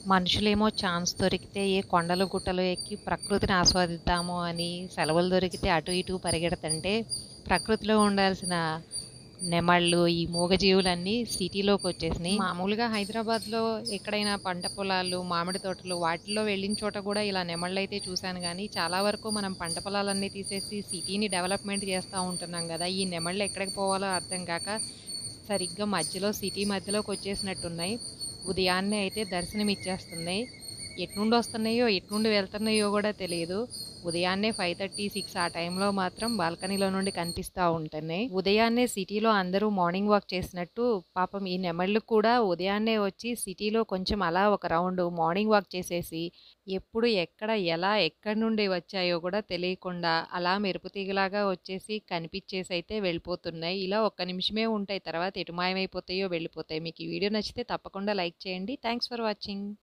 మనుషులేమో chance దొరికితే ఏ కొండలు గుట్టలు ఎక్కి ప్రకృతిని ఆస్వాదిద్దాము అని సెలవులు దొరికితే అటు ఇటు పరిగెడుతుంటే ప్రకృతిలో ఉండాల్సిన నెమళ్ళు ఈ మూగజీవులన్నీ సిటీలోకి వచ్చేసినాయి మామూలుగా హైదరాబాద్లో ఎక్కడైనా పంట పొలాలు మామిడి తోటలు వాటిల్లో వెళ్ళిన చోట కూడా ఇలా నెమళ్ళు అయితే చూశాను కానీ చాలా వరకు మనం పంట పొలాలన్నీ తీసేసి సిటీని డెవలప్మెంట్ చేస్తూ ఉంటున్నాం కదా ఈ నెమళ్ళు ఎక్కడికి పోవాలో అర్థం కాక సరిగ్గా మధ్యలో సిటీ మధ్యలోకి వచ్చేసినట్టున్నాయి ఉదయాన్నే అయితే దర్శనం ఇచ్చేస్తున్నాయి ఎట్నుండి వస్తున్నాయో ఎట్నుండి వెళ్తున్నాయో కూడా తెలియదు ఉదయాన్నే ఫైవ్ థర్టీ సిక్స్ ఆ టైంలో మాత్రం బాల్కనీలో నుండి కనిపిస్తూ ఉంటున్నాయి ఉదయాన్నే సిటీలో అందరూ మార్నింగ్ వాక్ చేసినట్టు పాపం ఈ నెమళ్ళు కూడా ఉదయాన్నే వచ్చి సిటీలో కొంచెం అలా ఒక రౌండ్ మార్నింగ్ వాక్ చేసేసి ఎప్పుడు ఎక్కడ ఎలా ఎక్కడి నుండి వచ్చాయో కూడా తెలియకుండా అలా మెరుపు తీగలాగా వచ్చేసి కనిపించేసి అయితే వెళ్ళిపోతున్నాయి ఇలా ఒక్క నిమిషమే ఉంటాయి తర్వాత ఎటు మాయమైపోతాయో వెళ్ళిపోతాయి మీకు ఈ వీడియో నచ్చితే తప్పకుండా లైక్ చేయండి థ్యాంక్స్ ఫర్ వాచింగ్